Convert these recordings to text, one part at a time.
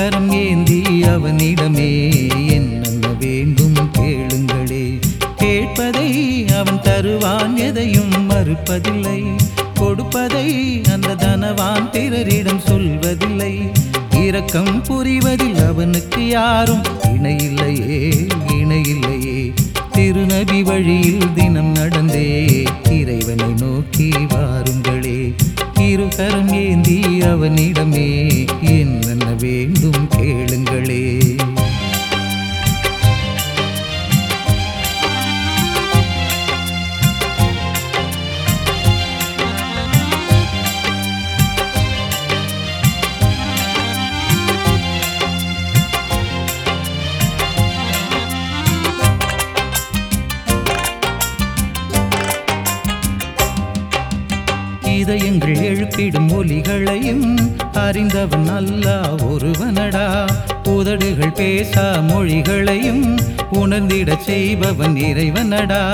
கரம் ஏந்தி அவனிடமே என்னென்ன வேண்டும் கேளுங்களே கேட்பதை அவன் தருவான் எதையும் மறுப்பதில்லை கொடுப்பதை அந்த தனவான் பிறரிடம் சொல்வதில்லை இரக்கம் புரிவதில் அவனுக்கு யாரும் இணையில்லையே இணையில்லையே திருநபி வழியில் தினம் நடந்தே இறைவனை நோக்கி வாருங்களே இருகரம் ஏந்தி அவனிடமே என்னென்ன வேண்டும் கேளுங்களே இதயங்கள் எழுப்பிடும் ஒலிகளையும் அறிந்தவன் அல்லா ஒருவனடா உதடுகள் பேசா மொழிகளையும் உணர்ந்திடச் செய்பவன் இறைவனடா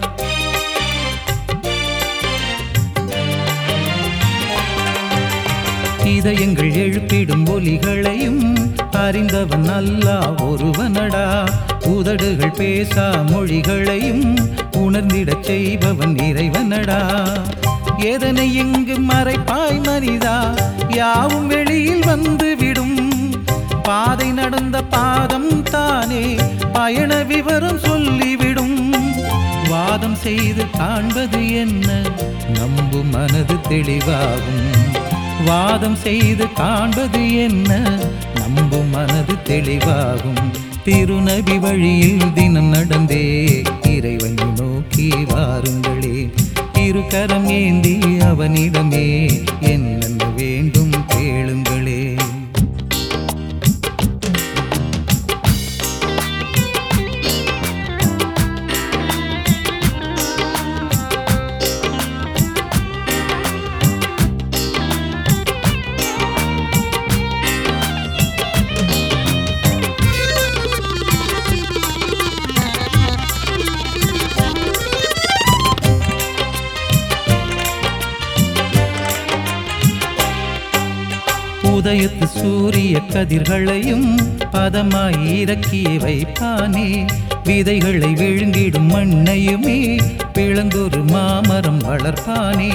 இதயங்கள் எழுப்பிடும் ஒலிகளையும் அறிந்தவன் அல்லா ஒருவனடா உதடுகள் பேசா மொழிகளையும் உணர்ந்திடச் செய்பவன் இறைவனடா எதனை இங்கு மறைப்பாய் மனிதா யாவும் வெளியில் வந்து விடும் பாதை நடந்த பாதம் தானே பயண விவரம் சொல்லிவிடும் வாதம் செய்து காண்பது என்ன நம்பும் மனது தெளிவாகும் வாதம் செய்து காண்பது என்ன நம்பும் மனது தெளிவாகும் திருநபி வழியில் தினம் நடந்தே இறைவனை நோக்கி வாருங்களே இருகரம் ஏந்தி அவனிடமே என்னென்ன வேண்டும் கேளுங்களே உதயத்து சூரிய கதிர்களையும் பதமாய் இறக்கி வைப்பானே விதைகளை விழுங்கிடும் மண்ணையுமே பிளந்தொரு மாமரம் வளர்ப்பானே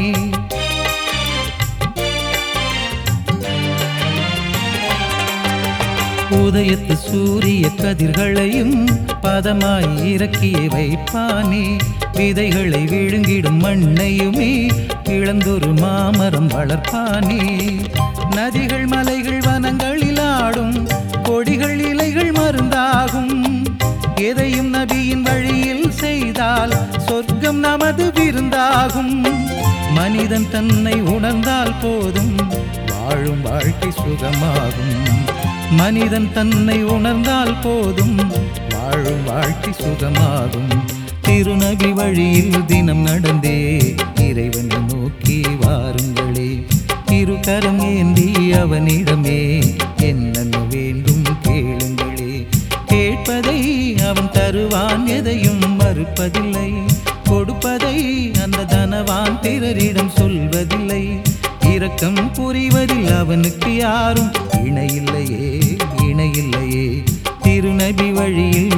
உதயத்து சூரிய கதிர்களையும் பதமாய் இறக்கி வைப்பானே விதைகளை விழுங்கிடும் மண்ணையுமே இழந்தொரு மாமரம் வளர்ப்பானே நதிகள் மலைகள் வனங்களில் ஆடும் கொடிகள் இலைகள் மருந்தாகும் எதையும் நபியின் வழியில் செய்தால் சொர்க்கம் நமது விருந்தாகும் மனிதன் தன்னை உணர்ந்தால் போதும் வாழும் வாழ்க்கை சுகமாகும் மனிதன் தன்னை உணர்ந்தால் போதும் வாழும் வாழ்க்கை சுகமாகும் திருநபி வழியில் தினம் நடந்தே இறைவனை நோக்கி வாருங்களே இருகரம் ஏந்தி அவனிடமே என்னென்ன வேண்டும் கேளுங்களே கேட்பதை அவன் தருவான் எதையும் மறுப்பதில்லை கொடுப்பதை அந்த தனவான் பிறரிடம் சொல்வதில்லை இரக்கம் புரிவதில் அவனுக்கு யாரும் இணையில்லையே இணையில்லையே திருநபி வழியில்